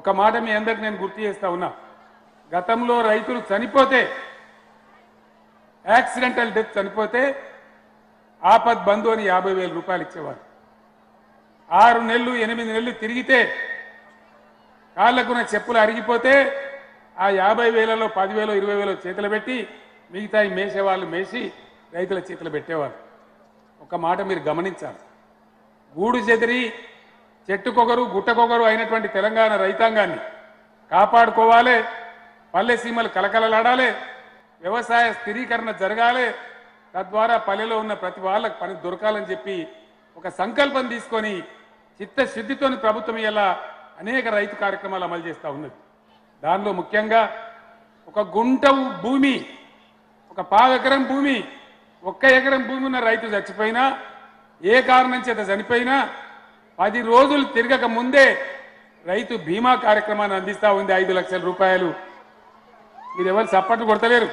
ఒక మాట మీ అందరికి నేను గుర్తు చేస్తా ఉన్నా గతంలో రైతులు చనిపోతే యాక్సిడెంటల్ డెత్ చనిపోతే ఆపద్ బంధు అని యాభై వేల రూపాయలు ఇచ్చేవారు ఆరు నెలలు ఎనిమిది నెలలు తిరిగితే కాళ్ళకున్న చెప్పులు అరిగిపోతే ఆ యాభై వేలలో పదివేలు ఇరవై వేలు చేతులు పెట్టి మిగతా ఈ మేసేవాళ్ళు మేసి రైతుల చేతులు పెట్టేవారు ఒక మాట మీరు గమనించాలి గూడు చెదిరి చెట్టుకొకరు గుట్టకొకరు అయినటువంటి తెలంగాణ రైతాంగాన్ని కాపాడుకోవాలి పల్లె సీమలు కలకలలాడాలి వ్యవసాయ స్థిరీకరణ జరగాలి తద్వారా పల్లెలో ఉన్న ప్రతి వాళ్ళకి పని దొరకాలని చెప్పి ఒక సంకల్పం తీసుకొని చిత్తశుద్ధితోని ప్రభుత్వం ఇలా అనేక రైతు కార్యక్రమాలు అమలు చేస్తూ ఉన్నది దానిలో ముఖ్యంగా ఒక గుంట భూమి ఒక పావు ఎకరం భూమి ఒక్క ఎకరం భూమి ఉన్న రైతు చచ్చిపోయినా ఏ కారణం చేత చనిపోయినా పది రోజులు తిరగక ముందే రైతు బీమా కార్యక్రమాన్ని అందిస్తా ఉంది ఐదు లక్షల రూపాయలు మీరు ఎవరు చప్పట్లు కొడతలేరు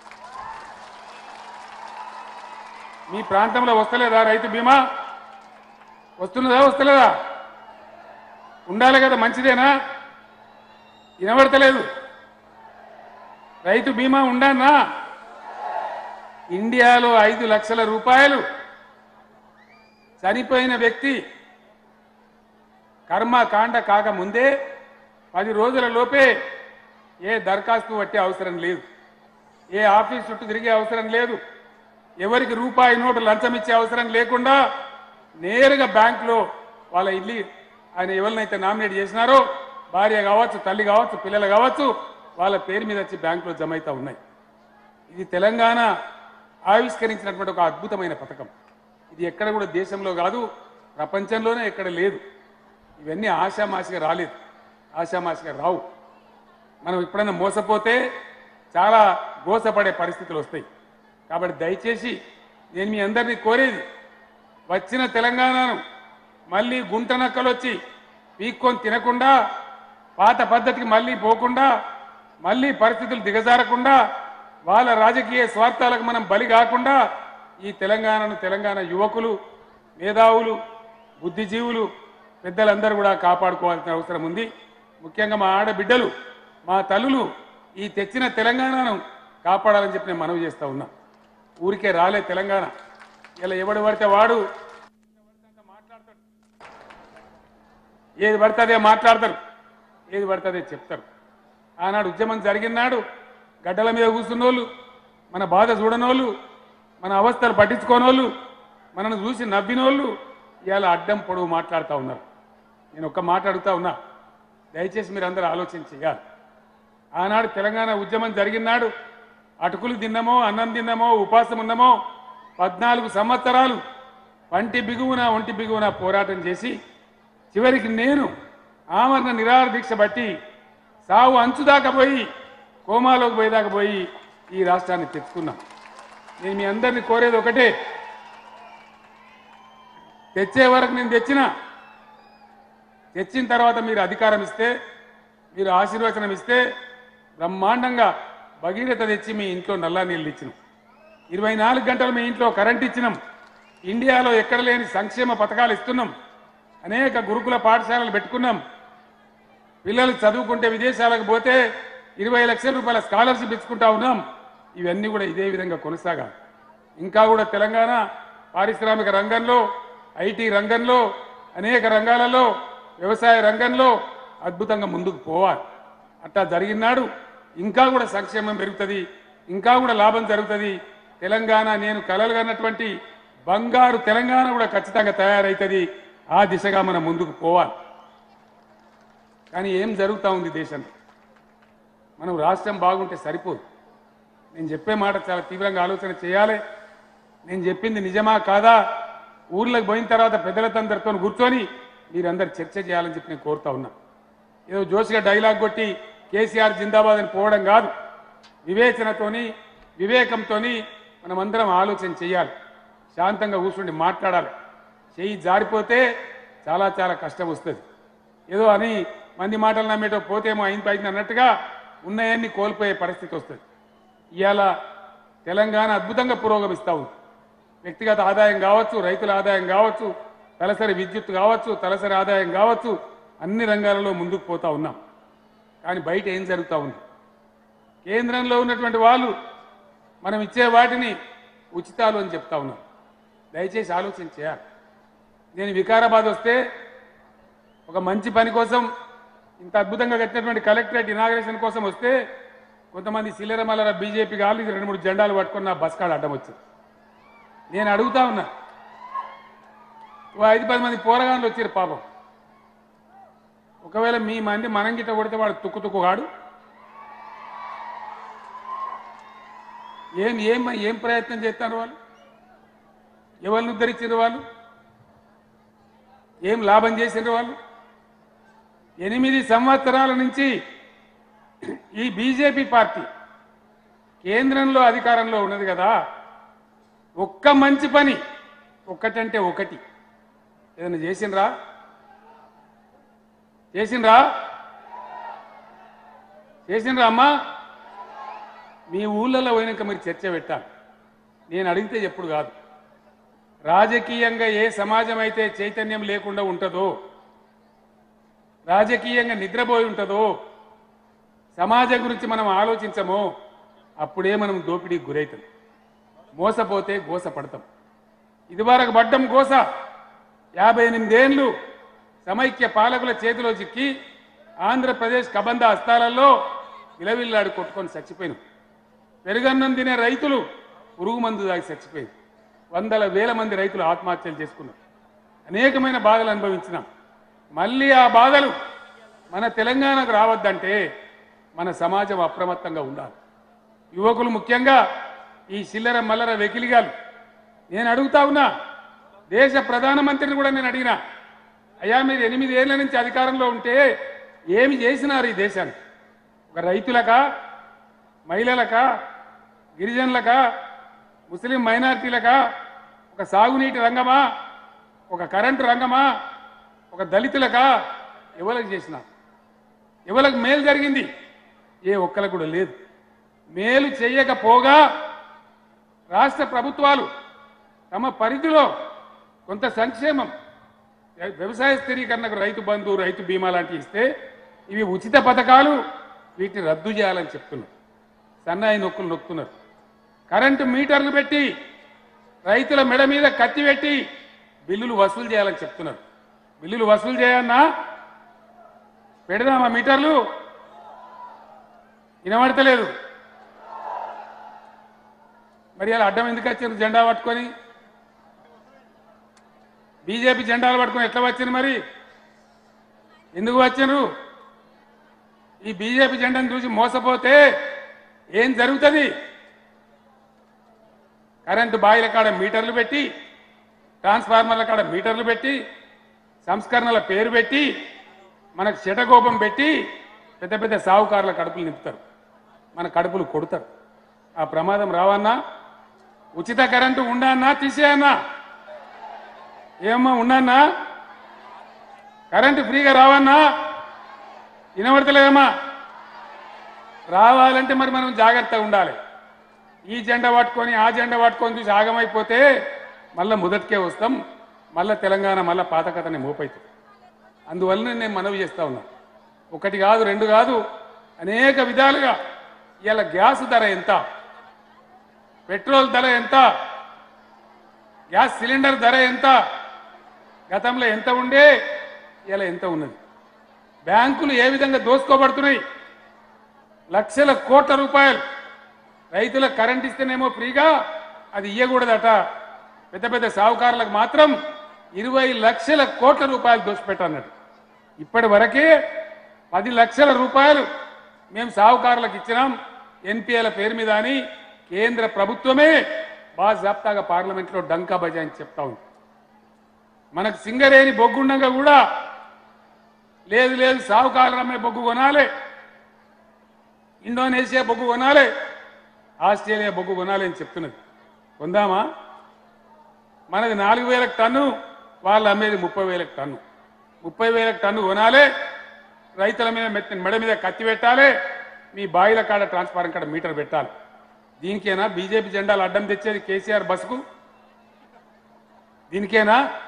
మీ ప్రాంతంలో వస్తలేదా రైతు బీమా వస్తున్నదా వస్తలేదా ఉండాలి కదా మంచిదేనా వినబడతలేదు రైతు బీమా ఉండన్నా ఇండియాలో ఐదు లక్షల రూపాయలు చనిపోయిన వ్యక్తి కర్మకాండ కాకముందే పది రోజుల లోపే ఏ దరఖాస్తు పట్టే అవసరం లేదు ఏ ఆఫీస్ చుట్టూ తిరిగే అవసరం లేదు ఎవరికి రూపాయి నోటు లంచం ఇచ్చే అవసరం లేకుండా నేరుగా బ్యాంకులో వాళ్ళ ఇల్లు ఆయన ఎవరినైతే నామినేట్ చేసినారో భార్య కావచ్చు తల్లి కావచ్చు పిల్లలు కావచ్చు వాళ్ళ పేరు మీద వచ్చి బ్యాంకులో జమ అవుతా ఉన్నాయి ఇది తెలంగాణ ఆవిష్కరించినటువంటి ఒక అద్భుతమైన పథకం ఇది ఎక్కడ కూడా దేశంలో కాదు ప్రపంచంలోనే ఎక్కడ లేదు ఇవన్నీ ఆశామాషిగా రాలేదు ఆశామాషిగా రావు మనం ఎప్పుడైనా మోసపోతే చాలా గోసపడే పరిస్థితులు వస్తాయి కాబట్టి దయచేసి నేను మీ అందరినీ కోరేది వచ్చిన తెలంగాణను మళ్ళీ గుంట నక్కలు వచ్చి పీక్కొని తినకుండా పాత పద్ధతికి మళ్ళీ పోకుండా మళ్ళీ పరిస్థితులు దిగజారకుండా వాళ్ళ రాజకీయ స్వార్థాలకు మనం బలి కాకుండా ఈ తెలంగాణను తెలంగాణ యువకులు మేధావులు బుద్ధిజీవులు పెద్దలందరూ కూడా కాపాడుకోవాల్సిన అవసరం ఉంది ముఖ్యంగా మా ఆడబిడ్డలు మా తల్లులు ఈ తెచ్చిన తెలంగాణను కాపాడాలని చెప్పి నేను మనవి చేస్తా ఉన్నా ఊరికే రాలే తెలంగాణ ఇలా ఎవడు పడితే వాడు మాట్లాడతాడు ఏది పడితే అదే మాట్లాడతారు ఏది పడితే అదే చెప్తారు ఆనాడు ఉద్యమం జరిగినాడు గడ్డల మీద కూర్చున్నోళ్ళు మన బాధ చూడనోళ్ళు మన అవస్థలు పట్టించుకోనోళ్ళు మనను చూసి నవ్వినోళ్ళు ఇవాళ అడ్డం పొడవు మాట్లాడుతూ ఉన్నారు నేను ఒక్క మాట అడుగుతా ఉన్నా దయచేసి మీరు అందరూ ఆలోచించి చేయాలి ఆనాడు తెలంగాణ ఉద్యమం జరిగినాడు అటుకులు తిన్నామో అన్నం తిన్నామో ఉపాసం ఉన్నామో పద్నాలుగు సంవత్సరాలు పంటి బిగువున ఒంటి బిగువున పోరాటం చేసి చివరికి నేను ఆమరణ నిరాహార దీక్ష బట్టి సావు అంచుదాకా పోయి కోమాలోకి పోయేదాకా పోయి ఈ రాష్ట్రాన్ని తెచ్చుకున్నాం నేను మీ అందరిని కోరేది ఒకటే తెచ్చే వరకు నేను తెచ్చిన తెచ్చిన తర్వాత మీరు అధికారం ఇస్తే మీరు ఆశీర్వచనం ఇస్తే బ్రహ్మాండంగా భగీరథ తెచ్చి మీ ఇంట్లో నల్లా నీళ్ళు ఇచ్చినాం ఇరవై నాలుగు గంటలు మీ ఇంట్లో కరెంట్ ఇచ్చినాం ఇండియాలో ఎక్కడ లేని సంక్షేమ పథకాలు ఇస్తున్నాం అనేక గురుకుల పాఠశాలలు పెట్టుకున్నాం పిల్లలు చదువుకుంటే విదేశాలకు పోతే ఇరవై లక్షల రూపాయల స్కాలర్షిప్ ఇచ్చుకుంటా ఉన్నాం ఇవన్నీ కూడా ఇదే విధంగా కొనసాగాలి ఇంకా కూడా తెలంగాణ పారిశ్రామిక రంగంలో ఐటీ రంగంలో అనేక రంగాలలో వ్యవసాయ రంగంలో అద్భుతంగా ముందుకు పోవాలి అట్టా జరిగినాడు ఇంకా కూడా సంక్షేమం పెరుగుతుంది ఇంకా కూడా లాభం జరుగుతుంది తెలంగాణ నేను కలలుగన్నటువంటి బంగారు తెలంగాణ కూడా ఖచ్చితంగా తయారవుతుంది ఆ దిశగా మనం ముందుకు పోవాలి కానీ ఏం జరుగుతూ ఉంది దేశంలో మనం రాష్ట్రం బాగుంటే సరిపోదు నేను చెప్పే మాట చాలా తీవ్రంగా ఆలోచన చేయాలి నేను చెప్పింది నిజమా కాదా ఊర్లకు పోయిన తర్వాత పెద్దలతందరితో కూర్చొని మీరందరు చర్చ చేయాలని చెప్పి నేను కోరుతా ఉన్నా ఏదో జోసిగా డైలాగ్ కొట్టి కేసీఆర్ జిందాబాద్ అని పోవడం కాదు వివేచనతోని వివేకంతోని మనమందరం ఆలోచన చేయాలి శాంతంగా కూర్చుండి మాట్లాడాలి చెయ్యి జారిపోతే చాలా చాలా కష్టం వస్తుంది ఏదో అని మంది మాటలు నమ్మేటో పోతేమో అయింది అయింది అన్నట్టుగా ఉన్నాయన్ని కోల్పోయే పరిస్థితి వస్తుంది ఇవాళ తెలంగాణ అద్భుతంగా పురోగమిస్తూ ఉంది వ్యక్తిగత ఆదాయం కావచ్చు రైతుల ఆదాయం కావచ్చు తలసరి విద్యుత్ కావచ్చు తలసరి ఆదాయం కావచ్చు అన్ని రంగాలలో ముందుకు పోతా ఉన్నాం కానీ బయట ఏం జరుగుతూ ఉంది కేంద్రంలో ఉన్నటువంటి వాళ్ళు మనం ఇచ్చే వాటిని ఉచితాలు అని చెప్తా ఉన్నారు దయచేసి ఆలోచన చేయాలి నేను వికారాబాద్ వస్తే ఒక మంచి పని కోసం ఇంత అద్భుతంగా కట్టినటువంటి కలెక్టరేట్ ఇనాగ్రేషన్ కోసం వస్తే కొంతమంది సిల్లర మల్లర బీజేపీ కాళ్ళు ఇది రెండు మూడు జెండాలు పట్టుకుని నా బస్ కాడ అడ్డం వచ్చింది నేను అడుగుతా ఉన్నా ఓ ఐదు పది మంది పోరగాళ్ళు వచ్చారు పాపం ఒకవేళ మీ మంది మనం గిట్ట కొడితే వాడు తుక్కు తుక్కు కాడు ఏం ఏం ఏం ప్రయత్నం చేస్తారు వాళ్ళు ఎవరిని ఉద్ధరించారు వాళ్ళు ఏం లాభం చేసిండ్రు వాళ్ళు ఎనిమిది సంవత్సరాల నుంచి ఈ బీజేపీ పార్టీ కేంద్రంలో అధికారంలో ఉన్నది కదా ఒక్క మంచి పని ఒక్కటంటే ఒకటి ఏదైనా చేసిండ్రా చేసిండ్రా చేసిండ్రా అమ్మా మీ ఊళ్ళలో పోయినాక మీరు చర్చ పెట్టాలి నేను అడిగితే ఎప్పుడు కాదు రాజకీయంగా ఏ సమాజం అయితే చైతన్యం లేకుండా ఉంటుందో రాజకీయంగా నిద్రపోయి ఉంటుందో సమాజం గురించి మనం ఆలోచించమో అప్పుడే మనం దోపిడీకి గురవుతాం మోసపోతే గోస పడతాం ఇదివరకు పడ్డం గోస యాభై ఎనిమిదేళ్లు సమైక్య పాలకుల చేతిలో చిక్కి ఆంధ్రప్రదేశ్ కబంధ హస్తాలలో విలవిల్లాడు కొట్టుకొని చచ్చిపోయినాం పెరుగన్నం తినే రైతులు పురుగు మందు దాగి చచ్చిపోయింది వందల వేల మంది రైతులు ఆత్మహత్యలు చేసుకున్నారు అనేకమైన బాధలు అనుభవించినాం మళ్ళీ ఆ బాధలు మన తెలంగాణకు రావద్దంటే మన సమాజం అప్రమత్తంగా ఉండాలి యువకులు ముఖ్యంగా ఈ చిల్లర మల్లర వెకిలిగాలు నేను అడుగుతా ఉన్నా దేశ ప్రధానమంత్రిని కూడా నేను అడిగినా అయ్యా మీరు ఎనిమిది ఏళ్ల నుంచి అధికారంలో ఉంటే ఏమి చేసినారు ఈ దేశానికి ఒక రైతులకా మహిళలకా గిరిజనులకా ముస్లిం మైనారిటీలకా ఒక సాగునీటి రంగమా ఒక కరెంటు రంగమా ఒక దళితులకా ఎవరికి చేసిన ఎవరికి మేలు జరిగింది ఏ ఒక్కరికి కూడా లేదు మేలు చేయకపోగా రాష్ట్ర ప్రభుత్వాలు తమ పరిధిలో కొంత సంక్షేమం వ్యవసాయ స్థిరీకరణకు రైతు బంధు రైతు బీమా లాంటివి ఇస్తే ఇవి ఉచిత పథకాలు వీటిని రద్దు చేయాలని చెప్తున్నారు సన్నాయి నొక్కులు నొక్కుతున్నారు కరెంటు మీటర్లు పెట్టి రైతుల మెడ మీద కత్తి పెట్టి బిల్లులు వసూలు చేయాలని చెప్తున్నారు బిల్లులు వసూలు చేయన్నా పెడదామా మీటర్లు వినబడతలేదు మరి అలా అడ్డం ఎందుకు వచ్చారు జెండా పట్టుకొని బీజేపీ జెండాలు పట్టుకొని ఎట్లా వచ్చింది మరి ఎందుకు వచ్చారు ఈ బీజేపీ జెండాను చూసి మోసపోతే ఏం జరుగుతుంది కరెంటు బాయిల కాడ మీటర్లు పెట్టి ట్రాన్స్ఫార్మర్ల కాడ మీటర్లు పెట్టి సంస్కరణల పేరు పెట్టి మనకు చెటకోపం పెట్టి పెద్ద పెద్ద సావుకారుల కడుపులు నింపుతారు మన కడుపులు కొడతారు ఆ ప్రమాదం రావన్నా ఉచిత కరెంటు ఉండన్నా తీసేయన్నా ఏమమ్మా ఉండన్నా కరెంటు ఫ్రీగా రావన్నా వినబడతలేదమ్మా రావాలంటే మరి మనం జాగ్రత్తగా ఉండాలి ఈ జెండా పట్టుకొని ఆ జెండా పట్టుకొని చూసి ఆగమైపోతే మళ్ళీ మొదటికే వస్తాం మళ్ళీ తెలంగాణ మళ్ళీ పాత కథని మోపైతుంది అందువల్ల నేను మనవి చేస్తా ఉన్నా ఒకటి కాదు రెండు కాదు అనేక విధాలుగా ఇలా గ్యాస్ ధర ఎంత పెట్రోల్ ధర ఎంత గ్యాస్ సిలిండర్ ధర ఎంత గతంలో ఎంత ఉండే ఇలా ఎంత ఉన్నది బ్యాంకులు ఏ విధంగా దోసుకోబడుతున్నాయి లక్షల కోట్ల రూపాయలు రైతులకు కరెంట్ ఇస్తేనేమో ఫ్రీగా అది ఇయ్యకూడదట పెద్ద పెద్ద సావుకారులకు మాత్రం ఇరవై లక్షల కోట్ల రూపాయలు దోచిపెట్టన్నట్టు ఇప్పటి వరకే పది లక్షల రూపాయలు మేము సావుకారులకు ఇచ్చినాం ఎన్పిఎల పేరు మీద అని కేంద్ర ప్రభుత్వమే బాజాప్తాగా పార్లమెంట్లో డంకా బజాయిని చెప్తా ఉంది మనకు సింగరేణి బొగ్గుండగా కూడా లేదు లేదు సావుకారులు అమ్మే బొగ్గు కొనాలి ఇండోనేషియా బొగ్గు కొనాలి ఆస్ట్రేలియా బొగ్గు కొనాలి అని చెప్తున్నది కొందామా మనది నాలుగు వేలకు టన్ను వాళ్ళు అమ్మేది ముప్పై వేలకు టన్ను ముప్పై వేలకు టన్ను కొనాలి రైతుల మీద మెత్త మెడ మీద కత్తి పెట్టాలి మీ బాయిల కాడ ట్రాన్స్ఫారం కాడ మీటర్ పెట్టాలి దీనికేనా బీజేపీ జెండాలు అడ్డం తెచ్చేది కేసీఆర్ బస్సుకు దీనికేనా